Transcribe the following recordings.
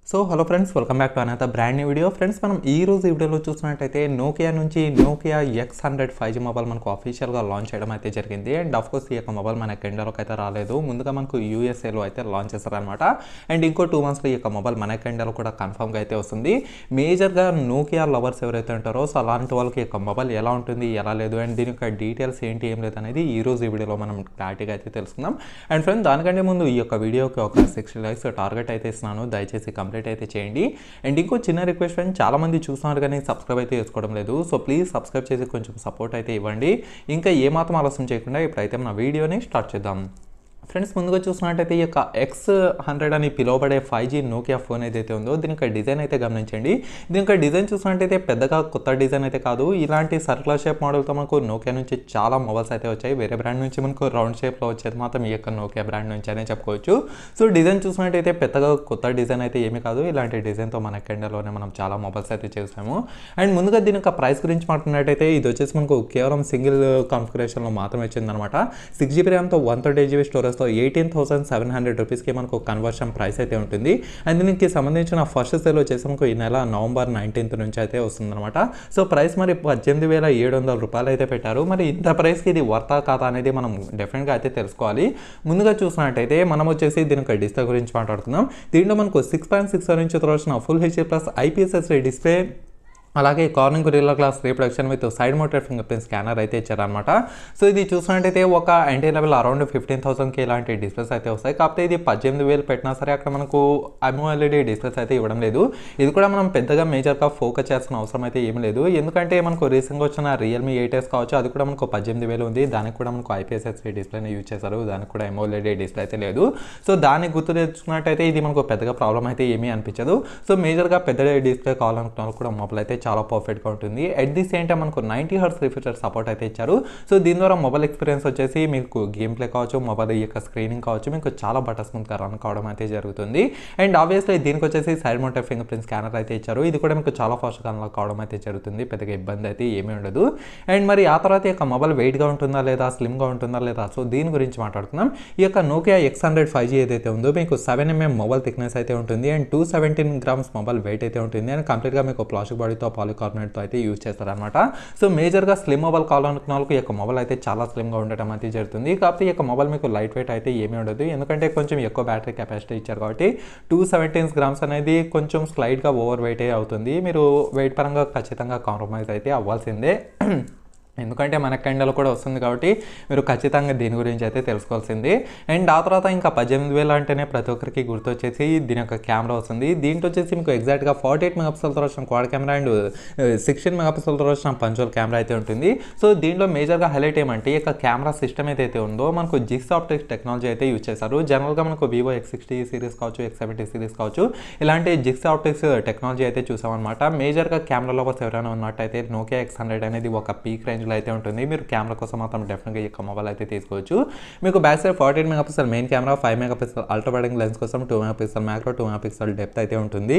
so hello friends welcome back to అనత brand new video friends మనం ఈ రోజు ఈ వీడియోలో చూసినట్టయితే నోకియా నుంచి Nokia X hundred five G mobile మనకు అఫీషియల్గా లాంచ్ చేయడం అయితే జరిగింది అండ్ ఆఫ్ కోర్స్ ఈ యొక్క మొబైల్ మన కెండలోకి అయితే రాలేదు ముందుగా మనకు యూఎస్ఏలో అయితే లాంచ్ చేస్తారనమాట అండ్ ఇంకో టూ మంత్స్లో ఈ యొక్క మొబైల్ మన కెండలో కూడా కన్ఫర్మ్గా అయితే వస్తుంది మేజర్గా నోకియా లవర్స్ ఎవరైతే ఉంటారో సో అలాంటి వాళ్ళకి ఈ యొక్క మొబైల్ ఎలా ఉంటుంది ఎలా లేదు అండ్ దీని యొక్క డీటెయిల్స్ ఏంటి ఏం లేదు అనేది ఈ రోజు ఈ వీడియోలో మనం క్లారిటీగా అయితే తెలుసుకుందాం అండ్ ఫ్రెండ్ దానికంటే ముందు ఈ యొక్క వీడియోకి ఒక సిక్స్టీ లైక్స్ టార్గెట్ అయితే ఇస్తున్నాను దయచేసి కంప్లీట్ అయితే చేయండి అండ్ ఇంకో చిన్న రిక్వెస్ట్ ఫ్రెండ్ చాలా మంది చూస్తున్నారు కానీ సబ్స్క్రైబ్ అయితే చేసుకోవడం లేదు సో ప్లీజ్ సబ్స్క్రైబ్ చేసి కొంచెం సపోర్ట్ అయితే ఇవ్వండి ఇంకా ఏమాత్రం ఆలస్యం చేయకుండా ఇప్పుడైతే మన వీడియోని స్టార్ట్ చేద్దాం ఫ్రెండ్స్ ముందుగా చూసినట్టయితే ఈ యొక్క ఎక్స్ హండ్రెడ్ అని పిలువబడే ఫైవ్ జీ నోకియా ఫోన్ ఏదైతే ఉందో దీని యొక్క డిజైన్ అయితే గమనించండి దీని యొక్క డిజైన్ చూసినట్టయితే పెద్దగా కొత్త డిజైన్ అయితే కాదు ఇలాంటి సర్కులర్ షేప్ మోడల్తో మనకు నోకియా నుంచి చాలా మొబైల్స్ అయితే వచ్చాయి వేరే బ్రాండ్ నుంచి మనకు రౌండ్ షేప్లో వచ్చేది మాత్రం ఈ యొక్క నోకియా బ్రాండ్ నుంచి అనే చెప్పుకోవచ్చు సో డిజైన్ చూసినట్టయితే పెద్దగా కొత్త డిజైన్ అయితే ఏమీ కాదు ఇలాంటి డిజైన్తో మన కెండలోనే మనం చాలా మొబైల్స్ అయితే చేసాము అండ్ ముందుగా దీని యొక్క ప్రైస్ గురించి మాట్లాడినట్టయితే ఇది వచ్చేసి మనకు కేవలం సింగిల్ కాన్ఫిగరేషన్లో మాత్రమే వచ్చిందనమాట సిక్స్ జీబీ ర్యామ్తో వన్ థర్టీ జీబీ స్టోరేజ్తో ఎయిటీన్ థౌసండ్ సెవెన్ హండ్రెడ్ రూపీస్కి మనకు కన్వర్షన్ ప్రైస్ అయితే ఉంటుంది అండ్ దీనికి సంబంధించిన ఫస్ట్ సేల్ వచ్చేసి మనకు ఈ నెల నవంబర్ నైన్టీన్త్ నుంచి అయితే వస్తుందన్నమాట సో ప్రైస్ మరి పద్దెనిమిది వేల ఏడు వందల రూపాయలు అయితే పెట్టారు మరి ఇంత ప్రైస్కి ఇది వర్తా కాదా అనేది మనం డెఫినెట్గా అయితే తెలుసుకోవాలి ముందుగా చూసినట్టయితే మనం వచ్చేసి దీని యొక్క డిస్ప్లే గురించి మాట్లాడుకుందాం దీంట్లో మనకు సిక్స్ పాయింట్ సిక్స్ నుంచి వచ్చిన full HD plus IPSS display అలాగే Corning Gorilla glass reproduction with side mounted fingerprint scanner అయితే ఇచ్చారనమాట సో ఇది చూసినట్టయితే ఒక ఎంటీ లెవెల్ అరౌండ్ ఫిఫ్టీన్ థౌసండ్కి ఇలాంటి డిస్ప్లేస్ అయితే వస్తాయి కాకపోతే ఇది పద్దెనిమిది వేలు పెట్టినా సరే అక్కడ మనకు అమోఎల్ఈడి డిస్ప్లేస్ అయితే ఇవ్వడం లేదు ఇది కూడా మనం పెద్దగా మేజర్గా ఫోకస్ చేస్తున్న అవసరం అయితే ఏం లేదు ఎందుకంటే మనకు రీసెంట్గా వచ్చిన రియల్మీ ఎయిట్ ఎస్ కావచ్చు అది కూడా మనకు పద్దెనిమిది వేలు ఉంది దానికి కూడా మనకు ఐపీఎస్ఎస్పీ డిస్ప్లేని యూజ్ చేశారు దానికి కూడా ఎమోఎల్ఈడి డిస్ప్లే అయితే లేదు సో దాన్ని గుర్తు తెచ్చుకున్నట్టయితే ఇది మనకు పెద్దగా ప్రాబ్లం అయితే ఏమీ అనిపించదు సో మేజర్గా పెద్ద డిస్ప్లే కావాలనుకున్న వాళ్ళు కూడా మొబైల్ అయితే చాలా పర్ఫెక్ట్గా ఉంటుంది ఎట్ ది సేమ్ టైం మనకు నైంటీ హర్స్ రిఫ్రెషర్ సపోర్ట్ అయితే ఇచ్చారు సో దీని ద్వారా మొబైల్ ఎక్స్పీరియన్స్ వచ్చేసి మీకు గేమ్ ప్లే కావచ్చు మొబైల్ యొక్క స్క్రీనింగ్ కావచ్చు మీకు చాలా బటర్ స్మూత్గా రన్ కావడం అయితే జరుగుతుంది అండ్ ఆబ్వియస్లీ దీనికి వచ్చేసి side mounted fingerprint scanner అయితే ఇచ్చారు ఇది కూడా మీకు చాలా ఫాస్ట్గా అన్లాక్ కావడం అయితే జరుగుతుంది పెద్దగా ఇబ్బంది అయితే ఏమీ ఉండదు అండ్ మరి ఆ తర్వాత ఈ యొక్క మొబైల్ వెయిట్గా ఉంటుందా లేదా స్లిమ్గా ఉంటుందా లేదా సో దీని గురించి మాట్లాడుకుందాం ఈ యొక్క Nokia X hundred five G ఏదైతే ఉందో మీకు సెవెన్ ఎంఎం మొబైల్ థిక్నెస్ అయితే ఉంటుంది and two seventeen grams mobile weight అయితే ఉంటుంది అండ్ కంప్లీట్గా మీకు ప్లాస్టిక్ బాడీతో పాలికార్బోనేట్తో అయితే యూజ్ చేస్తారనమాట సో మేజర్గా స్లిమ్ మొబైల్ కావాలనుకున్న వాళ్ళకి ఈ యొక్క మొబైల్ అయితే చాలా స్లిమ్గా ఉండటం అయితే జరుగుతుంది కాకపోతే ఈ యొక్క మొబైల్ మీకు లైట్ వెయిట్ అయితే ఏమీ ఉండదు ఎందుకంటే కొంచెం ఎక్కువ బ్యాటరీ కెపాసిటీ ఇచ్చారు కాబట్టి టూ సెవెంటీన్ గ్రామ్స్ అనేది కొంచెం స్లైడ్గా ఓవర్ వెయిటే అవుతుంది మీరు వెయిట్ పరంగా ఖచ్చితంగా కాంప్రమైజ్ అయితే అవ్వాల్సిందే ఎందుకంటే మన కండలో కూడా వస్తుంది కాబట్టి మీరు ఖచ్చితంగా దీని గురించి అయితే తెలుసుకోవాల్సింది అండ్ ఆ తర్వాత ఇంకా పద్దెనిమిది వేలు అంటేనే ప్రతి ఒక్కరికి గుర్తొచ్చేసి దీని యొక్క కెమెరా వస్తుంది దీంట్లో వచ్చేసి మీకు ఎగ్జాక్ట్గా ఫార్టీ ఎయిట్ మెగాపిక్సెల్తో వచ్చిన క్వాడ్ కెమెరా అండ్ సిక్స్టీన్ మెగాపిక్సెల్తో వచ్చిన పంచోల్ కెమెరా అయితే ఉంటుంది సో దీంట్లో మేజర్గా హైలైట్ ఏమంటే ఈ యొక్క కెమెరా సిస్టమ్ ఏదైతే ఉందో మనకు జిక్స్ ఆప్టిక్స్ టెక్నాలజీ అయితే యూజ్ చేశారు జనరల్గా మనకు వివో ఎక్స్ సిక్స్టీ సిరీస్ కావచ్చు ఎక్స్ సెవెంటీ సిరీస్ కావచ్చు ఇలాంటి జిక్స్ ఆప్టిక్స్ టెక్నాలజీ అయితే చూసామన్నమాట మేజర్గా కెమెరా లవర్స్ ఎవరైనా ఉన్నట్టయితే నోకియా ఎక్స్ హండ్రెడ్ అనేది ఒక పీక్ రేంజ్ రేంజ్లో అయితే ఉంటుంది మీరు కెమెరా కోసం మాత్రం డెఫినెట్గా ఈ యొక్క మొబైల్ అయితే తీసుకోవచ్చు మీకు back side forty eight megapixel main camera five megapixel ultra wide angle lens కోసం two megapixel macro two megapixel depth అయితే ఉంటుంది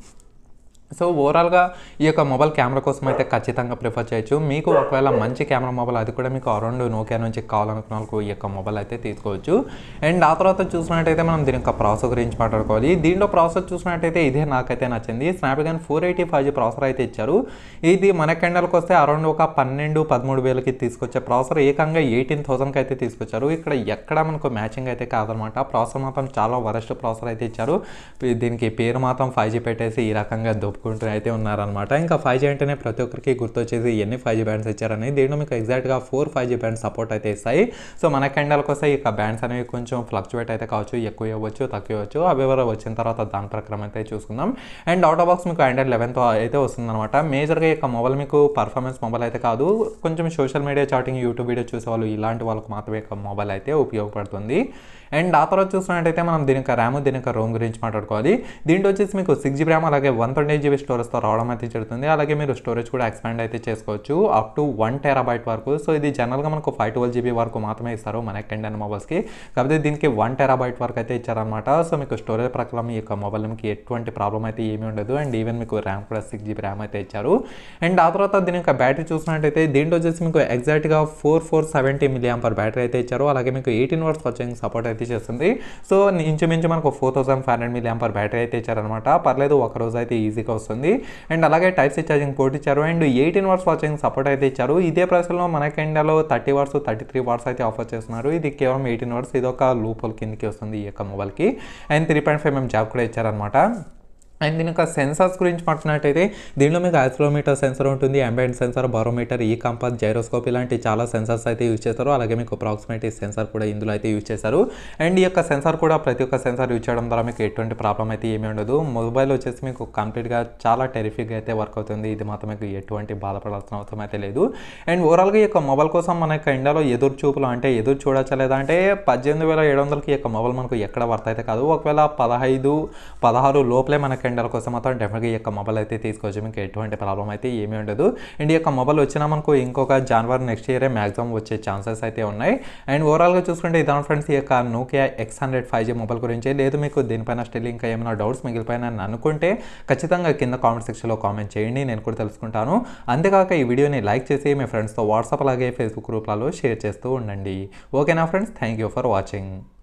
సో ఓవరాల్గా ఈ యొక్క మొబైల్ కెమెరా కోసం అయితే ఖచ్చితంగా ప్రిఫర్ చేయొచ్చు మీకు ఒకవేళ మంచి కెమెరా మొబైల్ అది కూడా మీకు అరౌండ్ నోకియా నుంచి కావాలనుకున్న వాళ్ళకు ఈ యొక్క మొబైల్ అయితే తీసుకోవచ్చు అండ్ ఆ తర్వాత చూసినట్టయితే మనం దీని యొక్క ప్రాసెసర్ గురించి మాట్లాడుకోవాలి దీంట్లో ప్రాసెసర్ చూసినట్టయితే ఇదే నాకైతే నచ్చింది Snapdragon four eighty five G processor అయితే ఇచ్చారు ఇది మన కెండల్కి వస్తే అరౌండ్ ఒక పన్నెండు పదమూడు వేలకి తీసుకొచ్చే ప్రాసెసర్ ఏకంగా ఎయిటీన్ థౌసండ్కి అయితే తీసుకొచ్చారు ఇక్కడ ఎక్కడ మనకు మ్యాచింగ్ అయితే కాదనమాట ప్రాసెసర్ మాత్రం చాలా వరస్ట్ ప్రాసెసర్ అయితే ఇచ్చారు దీనికి పేరు మాత్రం ఫైవ్ జీ పెట్టేసి ఈ రకంగా దొప్పుకుంటూ అయితే ఉన్నారనమాట ఇంకా ఫైవ్ జీ అంటేనే ప్రతి ఒక్కరికి గుర్తొచ్చేసి ఎన్ని ఫైవ్ జీ బ్యాండ్స్ ఇచ్చారని దీంట్లో మీకు ఎగ్జాక్ట్గా four five G bands support అయితే ఇస్తాయి సో మన కెండల్కి వస్తే ఇక బ్యాండ్స్ అనేవి కొంచెం ఫ్లక్చువేట్ అయితే కావచ్చు ఎక్కువ ఇవ్వచ్చు తక్కువ ఇవ్వచ్చు అవి ఎవరు వచ్చిన తర్వాత దాని ప్రకారం అయితే చూసుకుందాం అండ్ అవుట్ బాక్స్ మీకు ఆండ్రాయిడ్ లెవెన్తో అయితే వస్తుందన్నమాట మేజర్గా ఇక మొబైల్ మీకు పర్ఫార్మెన్స్ మొబైల్ అయితే కాదు కొంచెం social media chatting YouTube video చూసే వాళ్ళు ఇలాంటి వాళ్ళకి మాత్రమే ఇక మొబైల్ అయితే ఉపయోగపడుతుంది అండ్ ఆ తర్వాత చూసినట్టయితే మనం దీని యొక్క ర్యామ్ దీని యొక్క రోమ్ గురించి మాట్లాడుకోవాలి దీంట్లో వచ్చేసి మీకు సిక్స్ జీబీ ర్యామ్ అలాగే వన్ ట్వంటీ జీబీ స్టోరేజ్తో రావడం అయితే జరుగుతుంది అలాగే మీరు స్టోరేజ్ కూడా ఎక్స్పాండ్ అయితే చేసుకోవచ్చు అప్ టు వన్ టెరాబైట్ వరకు సో ఇది జనరల్గా మనకు ఫైవ్ ట్వెల్వ్ జీబీ వరకు మాత్రమే ఇస్తారు మన టెన్ మొబైల్స్కి కాకపోతే దీనికి వన్ టెరాబైట్ వరకు అయితే ఇచ్చారనమాట సో మీకు స్టోరేజ్ ప్రకారం ఈ యొక్క మొబైల్ మీకు ఎటువంటి ప్రాబ్లం అయితే ఏమీ ఉండదు అండ్ ఈవెన్ మీకు ర్యామ్ కూడా సిక్స్ జీబీ ర్యామ్ అయితే ఇచ్చారు అండ్ ఆ తర్వాత దీని యొక్క బ్యాటరీ చూసినట్టయితే దీంట్లో వచ్చేసి మీకు ఎగ్జాక్ట్గా four four seventy milliamp per battery అయితే ఇచ్చారు అలాగే మీకు ఎయిటీన్ వర్స్ వాచింగ్ సపోర్ట్ అయితే చేస్తుంది సో ఇంచుమించు మనకు four thousand five hundred milliamp per battery అయితే ఇచ్చారనమాట పర్లేదు ఒక రోజు అయితే ఈజీగా వస్తుంది అండ్ అలాగే టైప్ సి ఛార్జింగ్ పోర్ట్ ఇచ్చారు and eighteen watts charging support అయితే ఇచ్చారు ఇదే ప్రైస్లో మనకి ఇండియాలో thirty watts thirty three watts అయితే ఆఫర్ చేస్తున్నారు ఇది కేవలం ఎయిటీన్ వర్స్ ఇది ఒక లూపోల్ కిందకి వస్తుంది ఈ యొక్క మొబైల్కి and three point five mm jack కూడా ఇచ్చారనమాట అండ్ దీని యొక్క సెన్సార్స్ గురించి మాట్లాడినట్టయితే దీనిలో మీకు యాక్సిలోమీటర్ సెన్సర్ ఉంటుంది అంబియంట్ సెన్సర్ బారోమీటర్ ఈ కంపాస్ జైరోస్కోప్ ఇలాంటి చాలా సెన్సర్స్ అయితే యూజ్ చేస్తారు అలాగే మీకు ప్రాక్సిమేటీ సెన్సర్ కూడా ఇందులో అయితే యూజ్ చేశారు అండ్ ఈ యొక్క సెన్సార్ కూడా ప్రతి ఒక్క సెన్సార్ యూజ్ చేయడం ద్వారా మీకు ఎటువంటి ప్రాబ్లం అయితే ఏమీ ఉండదు మొబైల్ వచ్చేసి మీకు కంప్లీట్గా చాలా టెరిఫిక్గా అయితే వర్క్ అవుతుంది ఇది మాత్రం మీకు ఎటువంటి బాధపడాల్సిన అవసరం అయితే లేదు అండ్ ఓవరాల్గా ఈ యొక్క మొబైల్ కోసం మన యొక్క ఇండియాలో ఎదురు చూపులు అంటే ఎదురు చూడచ్చా లేదా అంటే పద్దెనిమిది వేల ఏడు వందలకి ఈ యొక్క మొబైల్ మనకు ఎక్కడ వర్త్ అయితే కాదు ఒకవేళ పదహైదు పదహారు లోపలే మనకి ఎండల కోసం మాత్రం డెఫినెట్గా ఈ యొక్క మొబైల్ అయితే తీసుకోవచ్చు మీకు ఎటువంటి ప్రాబ్లం అయితే ఏమీ ఉండదు అండ్ ఈ యొక్క మొబైల్ వచ్చినా మనకు ఇంకొక జనవరి నెక్స్ట్ ఇయరే మ్యాక్సిమం వచ్చే ఛాన్సెస్ అయితే ఉన్నాయి అండ్ ఓవరాల్గా చూసుకుంటే ఇదాని ఫ్రెండ్స్ ఈ యొక్క Nokia X hundred five G mobile గురించి లేదు మీకు దీనిపైన స్టిల్ ఇంకా ఏమైనా డౌట్స్ మిగిలిపోయినా అనుకుంటే ఖచ్చితంగా కింద కామెంట్ సెక్షన్లో కామెంట్ చేయండి నేను కూడా తెలుసుకుంటాను అంతేకాక ఈ వీడియోని లైక్ చేసి మీ ఫ్రెండ్స్తో వాట్సాప్ అలాగే ఫేస్బుక్ గ్రూప్లలో షేర్ చేస్తూ ఉండండి ఓకేనా friends thank you for watching